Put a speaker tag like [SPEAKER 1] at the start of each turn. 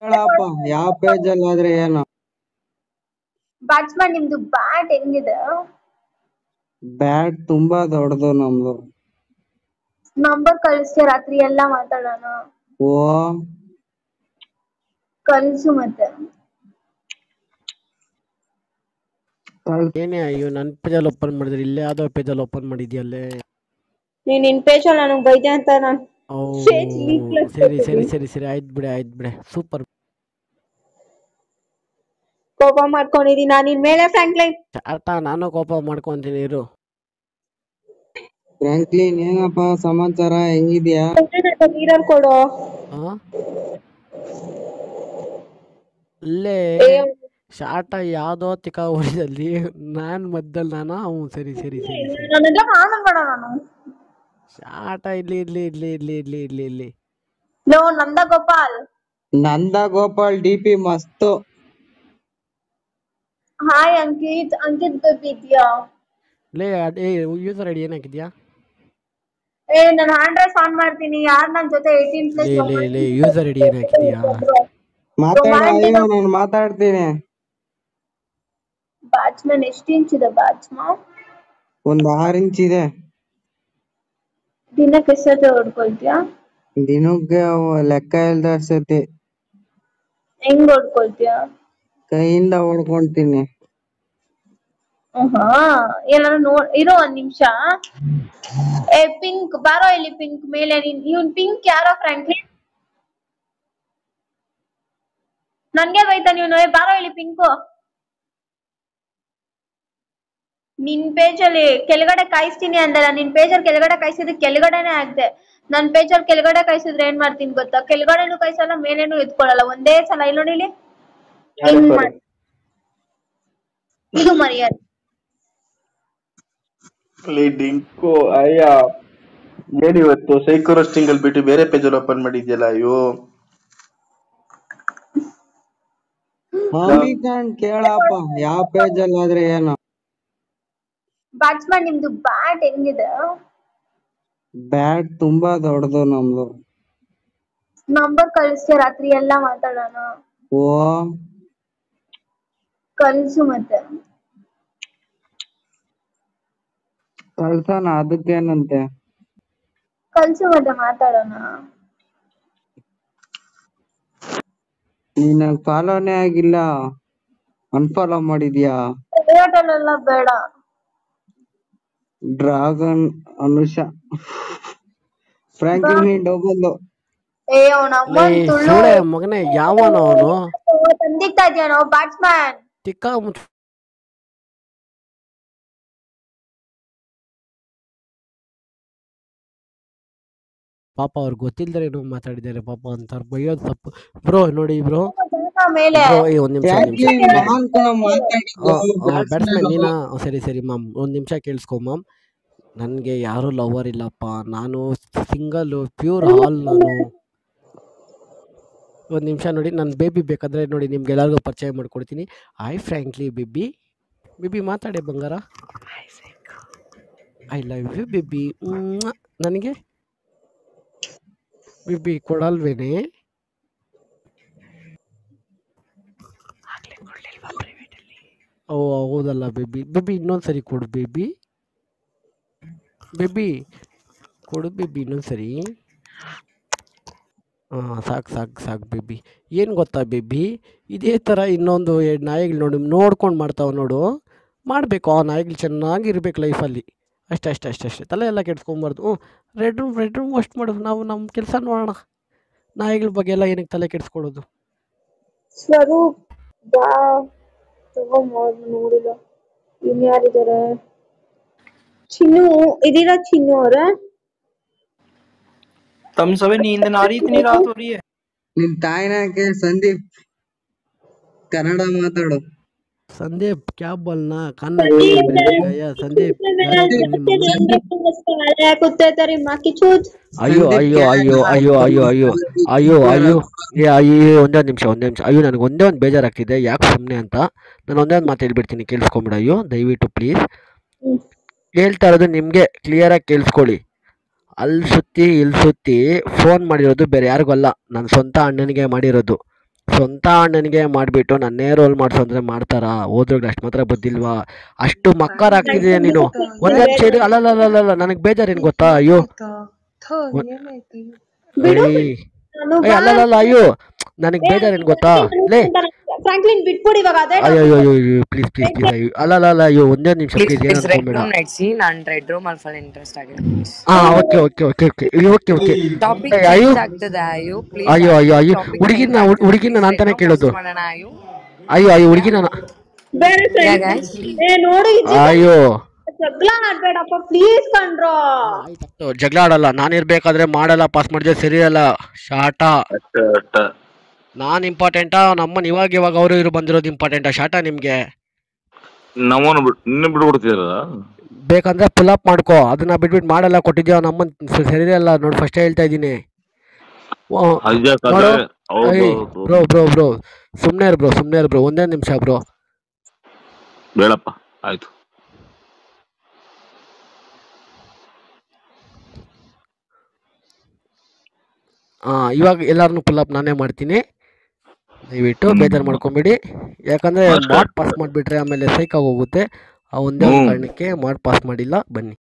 [SPEAKER 1] ಹೇಳಪ್ಪ ಯಾವ ಪೇಜ್ ಅಲ್ಲಿ ಆದ್ರೆ ಏನು
[SPEAKER 2] ಬ್ಯಾಟ್ಸ್ಮನ್ ನಿಮ್ದು ಬ್ಯಾಟ್ ಹೆಂಗಿದೆ
[SPEAKER 1] ಬ್ಯಾಟ್ ತುಂಬಾ ದೊಡ್ಡದು ನಮ್ದು
[SPEAKER 2] ನಂಬರ್ ಕಳಿಸ್ತೀಯ ರಾತ್ರಿ ಎಲ್ಲ ಮಾತಾಡೋಣ
[SPEAKER 1] ಓ
[SPEAKER 2] ಕಳ್ಸು ಮತ್ತೆ
[SPEAKER 3] ಏನೇ ಅಯ್ಯೋ ನನ್ನ ಪೇಜಲ್ಲಿ ಓಪನ್ ಮಾಡಿದ್ರೆ ಇಲ್ಲೇ ಯಾವ್ದೋ ಪೇಜಲ್ಲಿ ಓಪನ್ ಮಾಡಿದ್ಯಲ್ಲೇ
[SPEAKER 2] ನೀನ್ ನಿನ್ ಪೇಜ್ ಅಲ್ಲಿ ನನಗ್ ಬೈದೆ ಅಂತ ನಾನು
[SPEAKER 3] ಓ
[SPEAKER 2] Page leaflet
[SPEAKER 3] ಸರಿ ಸರಿ ಸರಿ ಸರಿ ಆಯ್ತು ಬಿಡೆ ಆಯ್ತು ಬಿಡೆ ಸೂಪರ್
[SPEAKER 2] ಕೋಪ ಮಾಡ್ಕೊಂಡಿದೀನಿ ನಾನು ನಿನ್ ಮೇಲೆ ಫ್ರಾಂಕ್ಲೈನ್
[SPEAKER 3] ಚಾಟ ನಾನು ಕೋಪ ಮಾಡ್ಕೊಂತೀನಿ ಇರು
[SPEAKER 1] ಫ್ರಾಂಕ್ಲಿನ್ ಏನಪ್ಪ ಸಮಾಚಾರ ಹೆಂಗಿದ್ಯಾ
[SPEAKER 2] ನೀರಲ್ಲಿ ಕೊಡು
[SPEAKER 3] ಆ? ಅಲ್ಲೇ ಶಾಟ ಯಾವ್ದೋ ತಿಕ್ಕ ಊರಿದಲ್ಲಿ ನಾನ್ ಮಧ್ಯದಲ್ಲಿ ನಾನು ಹ್ಞೂ ಸರಿ ಸರಿ ಸರಿ ಸರಿ
[SPEAKER 2] ನನಗೆ ನಾನು ಬೇಡ ನಾನು
[SPEAKER 3] ಶಾಟ ಇಲ್ಲಿ ಇಲ್ಲಿ ಇಲ್ಲಿ ಇಲ್ಲಿ ಇಲ್ಲಿ ಇಲ್ಲಿ ಇಲ್ಲಿ
[SPEAKER 2] ಲೋ ನಂದ ಗೋಪಾಲ್
[SPEAKER 1] ನಂದ ಗೋಪಾಲ್ ಡಿ ಪಿ ಮಸ್ತು
[SPEAKER 2] ಹಾಯ್ ಅಂಕಿತ್ ಅಂಕಿತ್ ಬೇಬಿ ಇದ್ಯಾ
[SPEAKER 3] ಲೇ ಅದೇ ಯೂಸರ್ ಐಡಿ ಏನ್ ಹಾಕಿದ್ಯಾ
[SPEAKER 2] ಏ ನಾನು ಹ್ಯಾಂಡ್ ರೈಸ್ ಆನ್ ಮಾಡ್ತೀನಿ ಯಾರ್ ನನ್ ಜೊತೆ ಏಯ್ಟೀನ್ ಪ್ಲಸ್
[SPEAKER 3] ಲೇ ಲೇ ಲೇ ಯೂಸರ್ ಐಡಿ ಏನ್ ಹಾಕಿದ್ಯಾ
[SPEAKER 1] ಮಾತಾಡ ಅಯ್ಯೋ ನಾನು ಮಾತಾಡ್ತೀನಿ
[SPEAKER 2] ಬ್ಯಾಟ್ಸ್ಮನ್ ಎಷ್ಟು ಇಂಚ್ ಇದೆ ಬ್ಯಾಟ್ಸ್ಮನ್
[SPEAKER 1] ಒಂದ್ ಆರ್ ಇಂಚ್ ಇದೆ
[SPEAKER 2] ದಿನಕ್ಕೆ ಎಷ್ಟೊತ್ತೆ ಹೊಡ್ಕೊಳ್ತೀಯಾ
[SPEAKER 1] ದಿನಕ್ಕೆ ಅವ ಲೆಕ್ಕ ಇಲ್ದ ಸತಿ
[SPEAKER 2] ಹೆಂಗ್ ಹೊಡ್ಕೊಳ್ತೀಯಾ
[SPEAKER 1] ಕೈಯಿಂದ ಹೊಡ್ಕೊಂತೀನಿ
[SPEAKER 2] ಹಾ ಏನಾದ್ರು ನೋಡ್ ಇರೋ ಒಂದ್ ನಿಮಿಷ ಏ ಪಿಂಕ್ ಬಾರೋ ಇಲ್ಲಿ ಪಿಂಕ್ ಮೇಲೆ ನೀನ್ ಇವ್ನ್ ಪಿಂಕ್ ಯಾರೋ ಫ್ರಾಂಕ್ಲಿನ್ ನನ್ಗೆ ಬೈತಾ ನೀವು ಏ ಬಾರೋ ಇಲ್ಲಿ ಪಿಂಕು ನಿನ್ ಪೇಜ್ ಅಲ್ಲಿ ಕೆಳಗಡೆ ಕಾಯಿಸ್ತೀನಿ ಅಂದಲ್ಲ ನಿನ್ ಪೇಜ್ ಅಲ್ಲಿ ಕೆಳಗಡೆ ಕಾಯಿಸಿದ್ರೆ ಕೆಳಗಡೆನೆ ಆಗ್ದೆ ನನ್ ಪೇಜ್ ಅಲ್ಲಿ ಕೆಳಗಡೆ ಕಾಯಿಸಿದ್ರೆ ಏನ್ ಮಾಡ್ತೀನಿ ಗೊತ್ತಾ ಕೆಳಗಡೆನು ಕಾಯಿಸಲ್ಲ ಮೇಲೇನು ಎತ್ಕೊಳಲ್ಲ ಒಂದೇ ಸಲ ಇಲ್ಲಿ ನೋಡಿ ಇಲ್ಲಿ ಹಿಂಗ್ ಮಾಡ್- ಇದು ಮರ್ಯಾದೆ
[SPEAKER 4] ಲೇ ಡಿಂಕು ಅಯ್ಯ ಏನಿವತ್ತು ಸೈಕೋ ರೋಸ್ಟಿಂಗ್ ಅಲ್ಲಿ ಬಿಟ್ಟು ಬೇರೆ ಪೇಜ್ ಅಲ್ಲಿ ಓಪನ್ ಮಾಡಿದ್ಯಲ್ಲ ಅಯ್ಯೋ
[SPEAKER 1] ಅಂಬಿಕಾನ್ ಕೇಳಪ್ಪ ಯಾವ ಪೇಜ್ ಅಲ್ಲಿ ಆದ್ರೆ ಏನು
[SPEAKER 2] ಬ್ಯಾಟ್ಸ್ಮನ್ ನಿಮ್ದು ಬ್ಯಾಟ್ ಹೆಂಗಿದೆ
[SPEAKER 1] ಬ್ಯಾಟ್ ತುಂಬಾ ದೊಡ್ಡದು ನಮ್ದು
[SPEAKER 2] ನಂಬರ್ ಕಳಿಸ್ತೀಯ ರಾತ್ರಿ ಎಲ್ಲ ಮಾತಾಡೋಣ
[SPEAKER 1] ಓ
[SPEAKER 2] ಕಳ್ಸು ಮತ್ತೆ
[SPEAKER 1] ಕಳ್ಸೋಣ ಅದಕ್ಕೇನಂತೆ
[SPEAKER 2] ಕಳ್ಸು ಮತ್ತೆ ಮಾತಾಡೋಣ
[SPEAKER 1] ನೀನ್ ಫಾಲೋನೇ ಆಗಿಲ್ಲ ಅನ್ಫಾಲೋ ಮಾಡಿದ್ಯಾ
[SPEAKER 2] ಎಲ್ಲ ಬೇಡ
[SPEAKER 1] ಡ್ರಾಗನ್ ಅನುಷಾ ಫ್ರಾಂಕ್ಲಿನ್ ಡಬಲ್
[SPEAKER 2] ಏ ಅವ್ನ
[SPEAKER 3] ಲೇ
[SPEAKER 2] ಅಮ್ಮನ್ ತುಳು
[SPEAKER 3] ಸೂಳೆ ಮಗನೇ ಯಾವನ ಅವನು
[SPEAKER 2] ತಂದಿಕ್ತಾ ಇದ್ಯಾನೋ ಬ್ಯಾಟ್ಸ್ಮನ್
[SPEAKER 3] ತಿಕ್ಕ ಮುಚ್ಚ ಪಾಪ ಅವ್ರು ಗೊತ್ತಿಲ್ದರೆ ಏನೋ ಮಾತಾಡಿದ್ದಾರೆ ಪಾಪ ಅಂತಾರ ಬೈಯೋದು ತಪ್ಪು ಬ್ರೋ ನೋಡಿ ಬ್ರೋ
[SPEAKER 2] ಮೇಲೆ
[SPEAKER 3] ಬ್ರೋ ಏ ಒಂದ್ ನಿಮಿಷ ಒಂದ್ ನಿಮಿಷ
[SPEAKER 1] ಫ್ರಾಂಕ್ಲಿನ್ ನಾನ್ ಕಣ ಮಾತಾಡಿದ್ದು
[SPEAKER 3] ಬ್ಯಾಟ್ಸ್ಮನ್ ನೀನಾ ಓ, ಸರಿ ಸರಿ ಮ್ಯಾಮ್ ಒಂದು ನಿಮಿಷ ಕೇಳಿಸ್ಕೊ ಮ್ಯಾಮ್ ನನಗೆ ಯಾರೂ ಲವರ್ ಇಲ್ಲಪ್ಪ ನಾನು ಸಿಂಗಲ್ಲು ಪ್ಯೂರ್ ಹಾಲ್ ನಾನು ಒಂದು ನಿಮಿಷ ನೋಡಿ ನನ್ನ ಬೇಬಿ ಬೇಕಾದರೆ ನೋಡಿ ನಿಮ್ಗೆ ಎಲ್ಲರಿಗೂ ಪರಿಚಯ ಮಾಡ್ಕೊಡ್ತೀನಿ ಆಯ್ ಫ್ರ್ಯಾಂಕ್ಲಿ ಬೇಬಿ ಬೇಬಿ ಮಾತಾಡೆ ಬಂಗಾರ ಐ ಲವ್ ಯು ಬೇಬಿ ನನಗೆ ಬೇಬಿ ಕೊಡಲ್ವೇನೆ ಓ ಹೌದಲ್ಲ ಬೇಬಿ ಬೇಬಿ ಇನ್ನೊಂದು ಸರಿ ಕೊಡು ಬೇಬಿ ಬೇಬಿ ಕೊಡು ಬೇಬಿ ಇನ್ನೊಂದು ಸರಿ ಹಾಂ ಸಾಕು ಸಾಕು ಸಾಕು ಬೇಬಿ ಏನು ಗೊತ್ತಾ ಬೇಬಿ ಇದೇ ಥರ ಇನ್ನೊಂದು ಎರಡು ನಾಯಿಗಳು ನೋಡಿ ನೋಡ್ಕೊಂಡು ಮಾಡ್ತಾವೆ ನೋಡು ಮಾಡಬೇಕು ಆ ನಾಯಿಗಳು ಚೆನ್ನಾಗಿರ್ಬೇಕು ಲೈಫಲ್ಲಿ ಅಷ್ಟೇ ಅಷ್ಟೇ ಅಷ್ಟೇ ಅಷ್ಟೇ ತಲೆ ಎಲ್ಲ ಕೆಡ್ಸ್ಕೊಂಬಾರ್ದು ಹ್ಞೂ ರೆಡ್ ರೂಮ್ ರೆಡ್ ರೂಮ್ ಅಷ್ಟು ಮಾಡು ನಾವು ನಮ್ಮ ಕೆಲಸ ನೋಡೋಣ ನಾಯಿಗಳ ಬಗ್ಗೆ ಎಲ್ಲ ಏನಕ್ಕೆ ತಲೆ ಕೆಡಿಸ್ಕೊಳ್ಳೋದು
[SPEAKER 2] ಸ್ವರೂಪ್ ಬಾ ತಗೊಂಬೋದು ನೋಡಿಲ್ಲ ಇನ್ಯಾರಿದ್ದಾರೆ ಚಿನ್ನು ಇದೀರಾ ಚಿನ್ನು ಅವ್ರ
[SPEAKER 5] तुम सभी नींद ना आ रही इतनी रात हो रही है
[SPEAKER 1] ನಿನ್ ತಾಯಿನ ಕೇಳ್ ಸಂದೀಪ್ ಕನ್ನಡ ಮಾತಾಡು
[SPEAKER 3] ಸಂದೀಪ್ ಕ್ಯಾ ಬೋಲ್ನಾ ಕನ್ನಡ ಗಯ ಸಂದೀಪ್
[SPEAKER 2] कुत्ते तेरी माँ की चूत
[SPEAKER 3] ಅಯ್ಯೋ ಅಯ್ಯೋ ಅಯ್ಯೋ ಅಯ್ಯೋ ಅಯ್ಯೋ ಅಯ್ಯೋ ಅಯ್ಯೋ ಅಯ್ಯೋ ಏ ಅಯ್ಯೋ ಒಂದೇ ಒಂದು ನಿಮಿಷ ಒಂದೇ ನಿಮಿಷ ಅಯ್ಯೋ ನನಗೆ ಒಂದೇ ಒಂದು ಬೇಜಾರಾಗ್ತಿದೆ ಯಾಕೆ ಸುಮ್ಮನೆ ಅಂತ ನಾನು ಒಂದೇ ಒಂದು ಮಾತು ಹೇಳ್ಬಿಡ್ತೀನಿ ಕೇಳಿಸ್ಕೊಂಬಿಡ ಅಯ್ಯೋ ದಯವಿಟ್ಟು ಪ್ಲೀಸ್ ಹೇಳ್ತಾ ಇರೋದು ನಿಮಗೆ ಕ್ಲಿಯರಾಗಿ ಕೇಳಿಸ್ಕೊಳ್ಳಿ ಅಲ್ಲಿ ಸುತ್ತಿ ಇಲ್ಲಿ ಸುತ್ತಿ ಫೋನ್ ಮಾಡಿರೋದು ಬೇರೆ ಯಾರಿಗೂ ಅಲ್ಲ ನನ್ನ ಸ್ವಂತ ಅಣ್ಣನಿಗೆ ಮಾಡಿರೋದು ಸ್ವಂತ ಅಣ್ಣನಿಗೆ ಮಾಡಿಬಿಟ್ಟು ನನ್ನೇ ರೋಲ್ ಮಾಡಿಸು ಅಂದರೆ ಮಾಡ್ತಾರಾ ಓದ್ರಿಗೆ ಅಷ್ಟು ಮಾತ್ರ ಬುದ್ಧಿಲ್ವಾ ಅಷ್ಟು ಮಕ್ಕಾರ ಆಗ್ತಿದೆಯಾ ನೀನು ಒಂದೇ ಸೈಡ್ ಅಲ್ಲಲ್ಲ ನನಗೆ ಬೇಜಾರೇನು ಗೊತ್ತಾ ಅಯ್ಯೋ ಏಯ್
[SPEAKER 2] ನಾನು
[SPEAKER 3] ಏಯ್, ಅಲ್ಲಲ್ಲ ಅಯ್ಯೋ ನನಗೆ ಬೇಜಾರೇನು ಗೊತ್ತಾ ಲೇ
[SPEAKER 2] ಫ್ರಾಂಕ್ಲಿನ್ ಬಿಟ್ಬಿಡಿ ಇವಾಗ ಅದೇ
[SPEAKER 3] ಅಯ್ಯೋ ಅಯ್ಯೋ ಅಯ್ಯೋ ಪ್ಲೀಸ್ ಪ್ಲೀಸ್ ಪ್ಲೀಸ್ ಅಯ್ಯೋ ಅಲ್ಲಲ್ಲ ಅಲ್ಲ ಅಯ್ಯೋ ಒಂದೇ ನಿಮಿಷ
[SPEAKER 6] ಪ್ಲೀಸ್
[SPEAKER 3] ಪ್ಲೀಸ್ ಏನು
[SPEAKER 6] ಪ್ಲೀಸ್ ರೆಡ್
[SPEAKER 3] ಅನ್ಕೊಂಬೇಡ
[SPEAKER 6] ರೂಮ್ ನಡೆಸಿ ನಾನು ರೆಡ್ ರೂಮ್ ಅಲ್ಲಿ ಫುಲ್ ಇಂಟ್ರೆಸ್ಟ್ ಆಗಿದೆ
[SPEAKER 3] ಹಾ okay okay okay okay okay okay
[SPEAKER 6] topic
[SPEAKER 3] ಏ, ಅಯ್ಯೋ
[SPEAKER 6] ಚೇಂಜ್ ಆಗ್ತದೆ ಅಯ್ಯೋ ಪ್ಲೀಸ್
[SPEAKER 3] ಅಯ್ಯೋ ಅಯ್ಯೋ ಅಯ್ಯೋ ಹುಡುಗಿನ ಹುಡುಗಿನ ನಾನು ತಾನೇ ಕೇಳೋದು
[SPEAKER 6] ಮಾಡೋಣ ಅಯ್ಯೋ
[SPEAKER 3] ಅಯ್ಯೋ ಅಯ್ಯೋ ಹುಡುಗಿನ
[SPEAKER 2] ಬೇರೆ
[SPEAKER 6] Yeah,
[SPEAKER 2] friends.
[SPEAKER 6] guys.
[SPEAKER 2] ಏ ನೋಡು ಈ ಜಿ-
[SPEAKER 3] ಅಯ್ಯೋ
[SPEAKER 2] ಜಗಳ ಆಡ್ಬೇಡಪ್ಪ ಪ್ಲೀಸ್ ಕಣ್ರೋ
[SPEAKER 3] ಆಯ್ತು, ಜಗಳ ಆಡಲ್ಲ ನಾನು ಇರ್ಬೇಕಾದ್ರೆ ಮಾಡಲ್ಲ ಪಾಸ್ ಮಾಡಿದ್ರೆ ಸರಿ ಅಲ್ಲ ಶಾಟ
[SPEAKER 4] ಅಷ್ಟ ಅಷ್ಟ
[SPEAKER 3] ನಾನು ಇಂಪಾರ್ಟೆಂಟಾ ನಮ್ಮನ್ನ ಇವಾಗ ಇವಾಗ ಅವರು ಇರು ಬಂದಿರೋದು ಇಂಪಾರ್ಟೆಂಟಾ ಶಾಟ ನಿಮಗೆ
[SPEAKER 7] ನಮ್ಮನ್ನು ಬಿಟ್ ನಿನ್ನ ಬಿಟ್ಬಿಡ್ತೀರ
[SPEAKER 3] ಬೇಕಂದ್ರೆ ಪುಲ್ ಅಪ್ ಮಾಡ್ಕೋ ಅದನ್ನ ಬಿಟ್ಬಿಟ್ಟು ಮಾಡಲ್ಲ ಕೊಟ್ಟಿದ್ಯಾ ನಮ್ಮನ್ನ ಸ- ಸರಿ ಅಲ್ಲ ನೋಡಿ ಫಸ್ಟೇ ಹೇಳ್ತಾ ಇದ್ದೀನಿ
[SPEAKER 7] ಅಜ್ಜ ಕತೆ
[SPEAKER 3] ನೋಡು.
[SPEAKER 7] ಹೌದು
[SPEAKER 3] ಬ್ರೋ ಬ್ರೋ ಬ್ರೋ ಸುಮ್ಮನೆ ಇರು ಬ್ರೋ ಸುಮ್ಮನೆ ಇರು ಬ್ರೋ ಒಂದೇ ನಿಮಿಷ ಬ್ರೋ
[SPEAKER 7] ಬೇಡಪ್ಪ ಆಯ್ತು
[SPEAKER 3] ಇವಾಗ ಎಲ್ಲಾರನ್ನೂ ಪುಲ್ ಅಪ್ ನಾನೇ ಮಾಡ್ತೀನಿ ದಯವಿಟ್ಟು ಬೇಜಾರು ಮಾಡ್ಕೊಂಬೇಡಿ ಯಾಕಂದ್ರೆ
[SPEAKER 7] ಅಷ್ಟೇ.
[SPEAKER 3] ಮಾಡ್ ಪಾಸ್ ಮಾಡಿಬಿಟ್ರೆ ಆಮೇಲೆ ಸೈಕ್ ಹೋಗುತ್ತೆ ಆ ಒಂದೇ ಒಂದು
[SPEAKER 7] ಹ್ಮ್.
[SPEAKER 3] ಕಾರಣಕ್ಕೆ ಮಾಡ್ ಪಾಸ್ ಮಾಡಿಲ್ಲ ಬನ್ನಿ